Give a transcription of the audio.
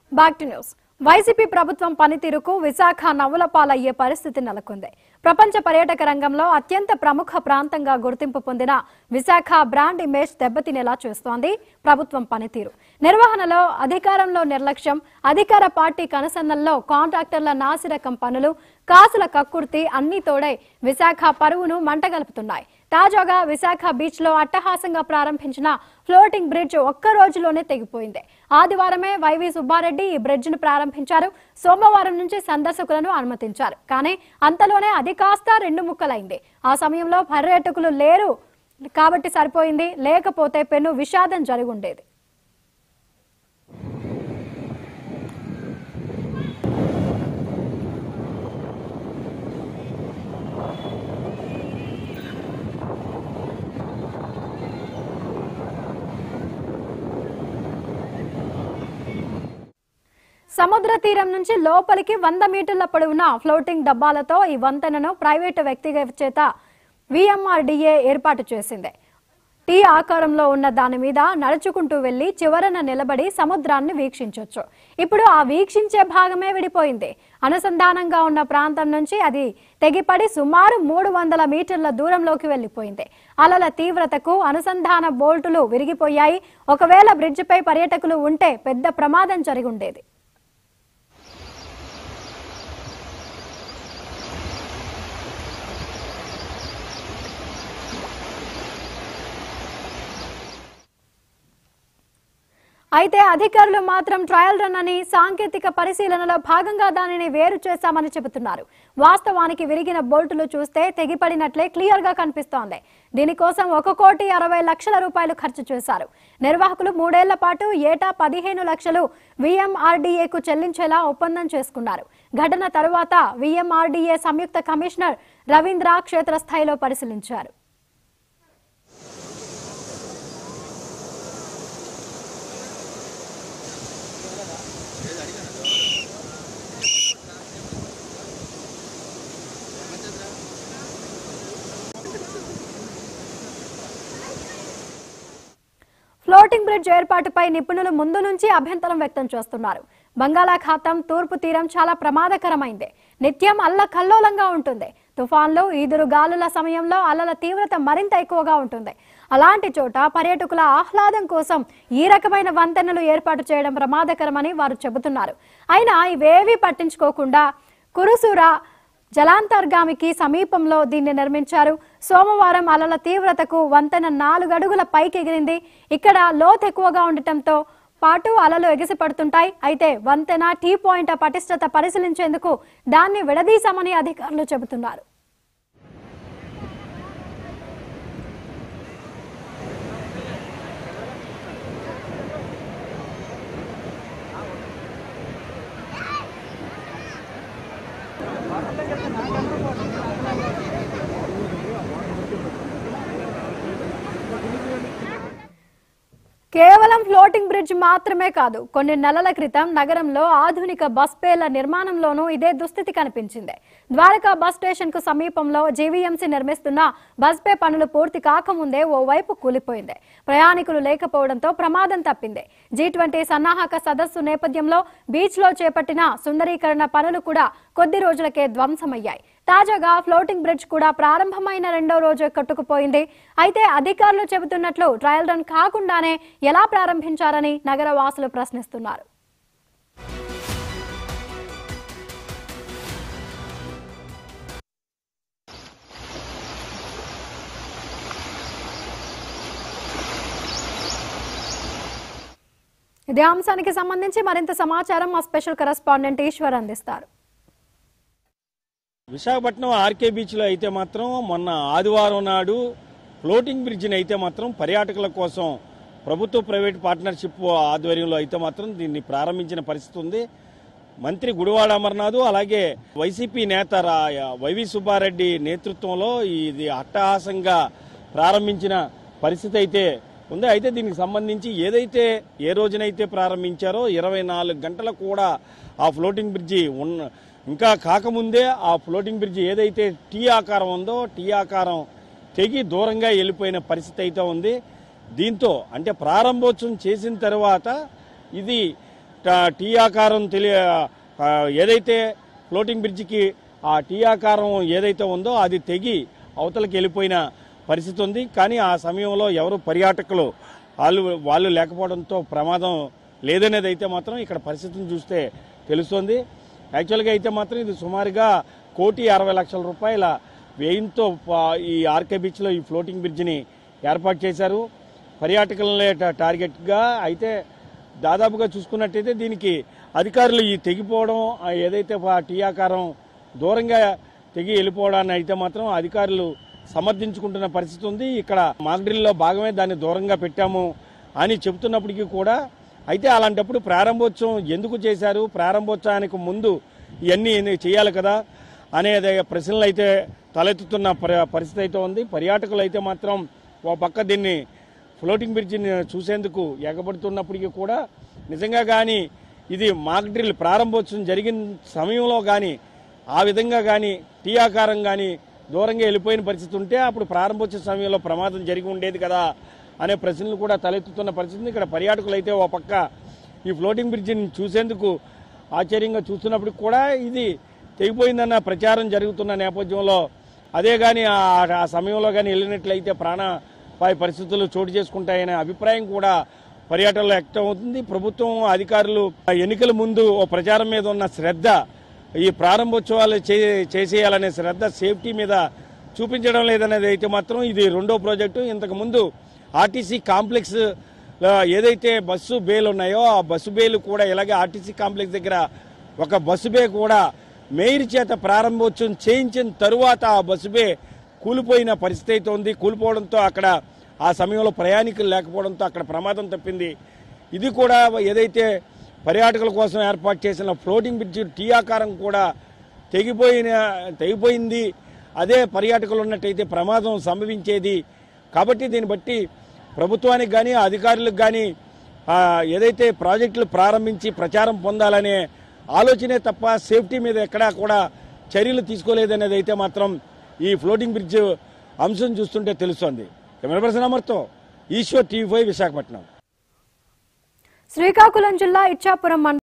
Back to news YCP ప్రభుత్వం పనితీరుకు విశాఖ నవ్వుల పాలయ్యే పరిస్థితి నెలకొంది ప్రపంచ పర్యాటక రంగంలో అత్యంత ప్రముఖ ప్రాంతంగా గుర్తింపు పొందిన విశాఖ బ్రాండ్ ఇమేజ్ దెబ్బతినేలా చేస్తోంది ప్రభుత్వం పనితీరు నిర్వహణలో అధికారంలో నిర్లక్ష్యం అధికార పార్టీ కనసన్నల్లో కాంట్రాక్టర్ల నాసిరకం పనులు కాసుల కక్కుర్తి అన్ని తోడై విశాఖ పరువును మంటగలుపుతున్నాయి తాజాగా విశాఖ బీచ్ లో అట్టహాసంగా ప్రారంభించిన ఫ్లోటింగ్ బ్రిడ్జ్ ఒక్క రోజులోనే తెగిపోయింది ఆదివారమే వైవి సుబ్బారెడ్డి ఈ బ్రిడ్జ్ ను ప్రారంభించారు సోమవారం నుంచి సందర్శకులను అనుమతించారు కానీ అంతలోనే అది కాస్త రెండు ముక్కలైంది ఆ సమయంలో పర్యాటకులు లేరు కాబట్టి సరిపోయింది లేకపోతే పెను విషాదం జరుగుండేది సముద్ర తీరం నుంచి లోపలికి వంద మీటర్ల పొడవున ఫ్లోటింగ్ డబ్బాలతో ఈ వంతెనను ప్రైవేటు వ్యక్తిగత చేత విఎంఆర్డీఏ ఏర్పాటు చేసింది టీ ఆకారంలో ఉన్న దాని మీద నడుచుకుంటూ వెళ్లి చివరన నిలబడి సముద్రాన్ని వీక్షించవచ్చు ఇప్పుడు ఆ వీక్షించే భాగమే విడిపోయింది అనుసంధానంగా ఉన్న ప్రాంతం నుంచి అది తెగిపడి సుమారు మూడు వందల మీటర్ల దూరంలోకి వెళ్లిపోయింది అలల తీవ్రతకు అనుసంధాన బోల్టులు విరిగిపోయాయి ఒకవేళ బ్రిడ్జిపై పర్యాటకులు ఉంటే పెద్ద ప్రమాదం జరిగి ఉండేది అయితే అధికారులు మాత్రం ట్రయల్ రన్ అని సాంకేతిక పరిశీలనలో భాగంగా దానిని వేరు చేశామని చెబుతున్నారు వాస్తవానికి విరిగిన బోల్టులు చూస్తే తెగిపడినట్లే క్లియర్ గా కనిపిస్తోంది దీనికోసం ఒక కోటి అరవై లక్షల రూపాయలు ఖర్చు చేశారు నిర్వాహకులు మూడేళ్ల పాటు ఏటా పదిహేను లక్షలు విఎంఆర్డీఏకు చెల్లించేలా ఒప్పందం చేసుకున్నారు ఘటన తరువాత విఎంఆర్డీఏ సంయుక్త కమిషనర్ రవీంద్ర క్షేత్రస్థాయిలో పరిశీలించారు ఫ్లోటింగ్ బ్రిడ్జ్ ఏర్పాటుపై నిపుణులు ముందు నుంచి అభ్యంతరం వ్యక్తం చేస్తున్నారు బంగాళాఖాతం తూర్పు తీరం చాలా ప్రమాదకరమైంది నిత్యం అల్ల కల్లోలంగా ఉంటుంది తుఫాన్లు ఈదురు గాలుల సమయంలో అలల తీవ్రత మరింత ఎక్కువగా ఉంటుంది అలాంటి చోట పర్యాటకుల ఆహ్లాదం కోసం ఈ రకమైన వంతెనలు ఏర్పాటు చేయడం ప్రమాదకరమని వారు చెబుతున్నారు అయినా ఇవేవీ పట్టించుకోకుండా కురుసూరా జలాంతర్గామికి సమీపంలో దీన్ని నిర్మించారు సోమవారం అలల తీవ్రతకు వంతెన నాలుగు అడుగుల పైకి ఎగిరింది ఇక్కడ లోతు ఎక్కువగా ఉండటంతో పాటు అలలు ఎగిసిపడుతుంటాయి అయితే వంతెన టీ పాయింట్ పటిష్టత పరిశీలించేందుకు దాన్ని విడదీశామని అధికారులు చెబుతున్నారు కేవలం ఫ్లోటింగ్ బ్రిడ్జ్ మాత్రమే కాదు కొన్ని నెలల క్రితం నగరంలో ఆధునిక బస్ పేల నిర్మాణంలోనూ ఇదే దుస్థితి కనిపించింది ద్వారకా బస్ స్టేషన్ కు సమీపంలో జీవీఎంసీ నిర్మిస్తున్న బస్ పే పనులు పూర్తి కాకముందే ఓ వైపు కూలిపోయింది ప్రయాణికులు లేకపోవడంతో ప్రమాదం తప్పింది జీ ట్వంటీ సన్నాహక సదస్సు నేపథ్యంలో బీచ్ లో చేపట్టిన సుందరీకరణ పనులు కూడా కొద్ది రోజులకే ధ్వంసమయ్యాయి తాజాగా ఫ్లోటింగ్ బ్రిడ్జ్ కూడా ప్రారంభమైన రెండో రోజు కట్టుకుపోయింది అయితే అధికారులు చెబుతున్నట్లు ట్రయల్ రన్ కాకుండానే ఎలా ప్రారంభించారని నగర వాసులు ప్రశ్నిస్తున్నారు ఇదే అంశానికి సంబంధించి మరింత సమాచారం మా స్పెషల్ కరెస్పాండెంట్ ఈశ్వర్ అందిస్తారు విశాఖపట్నం ఆర్కే బీచ్లో అయితే మాత్రం మొన్న ఆదివారం నాడు ఫ్లోటింగ్ బ్రిడ్జిని అయితే మాత్రం పర్యాటకుల కోసం ప్రభుత్వ ప్రైవేట్ పార్ట్నర్షిప్ ఆధ్వర్యంలో అయితే మాత్రం దీన్ని ప్రారంభించిన పరిస్థితి ఉంది మంత్రి గుడివాడ అమర్నాథ్ అలాగే వైసీపీ నేత రా- వైవి సుబ్బారెడ్డి నేతృత్వంలో ఇది అట్టహాసంగా ప్రారంభించిన పరిస్థితి అయితే ఉంది అయితే దీనికి సంబంధించి ఏదైతే ఏ రోజునైతే ప్రారంభించారో ఇరవై నాలుగు గంటలు కూడా ఆ ఫ్లోటింగ్ బ్రిడ్జి ఉన్న ఇంకా కాకముందే ఆ ఫ్లోటింగ్ బ్రిడ్జి ఏదైతే టీ ఆకారం ఉందో టీ ఆకారం తెగి దూరంగా వెళ్ళిపోయిన పరిస్థితి అయితే ఉంది దీంతో అంటే ప్రారంభోత్సవం చేసిన తర్వాత ఇది ట- టీ ఆకారం తెలియ ఆ, ఏదైతే ఫ్లోటింగ్ బ్రిడ్జికి ఆ టీ ఆకారం ఏదైతే ఉందో అది తెగి అవతలకి వెళ్ళిపోయిన పరిస్థితి ఉంది కానీ ఆ సమయంలో ఎవరు పర్యాటకులు వాళ్ళు వాళ్ళు లేకపోవడంతో ప్రమాదం లేదనేది అయితే మాత్రం ఇక్కడ పరిస్థితిని చూస్తే తెలుస్తుంది యాక్చువల్గా అయితే మాత్రం ఇది సుమారుగా కోటి అరవై లక్షల రూపాయల వ్యయంతో ప- ఈ ఆర్కే బీచ్లో ఈ ఫ్లోటింగ్ బ్రిడ్జిని ఏర్పాటు చేశారు పర్యాటకులనే టా- టార్గెట్గా అయితే దాదాపుగా చూసుకున్నట్టయితే దీనికి అధికారులు ఈ తెగిపోవడం ఆ ఏదైతే ఆ టీ ఆకారం దూరంగా తెగి వెళ్ళిపోవడాన్ని అయితే మాత్రం అధికారులు సమర్థించుకుంటున్న పరిస్థితి ఉంది ఇక్కడ మాగ్డ్రిల్లో భాగమే దాన్ని దూరంగా పెట్టాము అని చెబుతున్నప్పటికీ కూడా అయితే అలాంటప్పుడు ప్రారంభోత్సవం ఎందుకు చేశారు ప్రారంభోత్సవానికి ముందు ఇవన్నీ ఎన్ని- చేయాలి కదా అనేది ప్రశ్నలు అయితే తలెత్తుతున్న పరి- పరిస్థితి అయితే ఉంది పర్యాటకులు అయితే మాత్రం ఓ పక్క దీన్ని ఫ్లోటింగ్ బ్రిడ్జిని చూసేందుకు ఎగబడుతున్నప్పటికీ కూడా నిజంగా కానీ ఇది మాక్ డ్రిల్ ప్రారంభోత్సవం జరిగిన సమయంలో కానీ ఆ విధంగా కానీ టీ ఆకారం కానీ దూరంగా వెళ్ళిపోయిన పరిస్థితి ఉంటే అప్పుడు ప్రారంభోత్సవ సమయంలో ప్రమాదం జరిగి ఉండేది కదా అనే ప్రశ్నలు కూడా తలెత్తుతున్న పరిస్థితి ఉంది. ఇక్కడ పర్యాటకులు అయితే ఓ పక్క ఈ ఫ్లోటింగ్ బ్రిడ్జిని చూసేందుకు ఆశ్చర్యంగా చూస్తున్నప్పుడు కూడా ఇది తెగిపోయిందన్న ప్రచారం జరుగుతున్న నేపథ్యంలో అదే కానీ ఆ సమయంలో కానీ వెళ్ళినట్లయితే ప్రాణాపాయ పరిస్థితులు చోటు చేసుకుంటాయనే అభిప్రాయం కూడా పర్యటనలో వ్యక్తం అవుతుంది ప్రభుత్వం అధికారులు ఆ ఎన్నికల ముందు ఓ ప్రచారం మీద ఉన్న శ్రద్ధ ఈ ప్రారంభోత్సవాలు చే- చేసేయాలనే శ్రద్ధ సేఫ్టీ మీద చూపించడం లేదనేది అయితే మాత్రం ఇది రెండో ప్రాజెక్టు ఇంతకు ముందు ఆర్టీసీ కాంప్లెక్స్ ఆ, ఏదైతే బస్సు బేలు ఉన్నాయో ఆ బస్సు బేలు కూడా ఇలాగే ఆర్టీసీ కాంప్లెక్స్ దగ్గర ఒక బస్సు బే కూడా మేయర్ చేత ప్రారంభోత్సవం చేయించిన తరువాత ఆ బస్సు బే కూలిపోయిన పరిస్థితి అయితే ఉంది కూలిపోవడంతో అక్కడ ఆ సమయంలో ప్రయాణికులు లేకపోవడంతో అక్కడ ప్రమాదం తప్పింది ఇది కూడా ఏదైతే పర్యాటకుల కోసం ఏర్పాటు చేసిన ఫ్లోటింగ్ బ్రిడ్జ్ టీ ఆకారం కూడా తెగిపోయిన తెగిపోయింది అదే పర్యాటకులు ఉన్నట్టయితే ప్రమాదం సంభవించేది కాబట్టి దీన్ని బట్టి ప్రభుత్వానికి కానీ అధికారులకు కానీ ఆ, ఏదైతే ప్రాజెక్టులు ప్రారంభించి ప్రచారం పొందాలనే ఆలోచనే తప్ప సేఫ్టీ మీద ఎక్కడా కూడా చర్యలు తీసుకోలేదనేది అయితే మాత్రం ఈ ఫ్లోటింగ్ బ్రిడ్జ్ అంశం చూస్తుంటే తెలుస్తోంది కెమెరా పర్సన్ అమర్తో ఈశ్వర్ టీవీ ఫైవ్ విశాఖపట్నం శ్రీకాకుళం జిల్లా ఇచ్చాపురం మండలం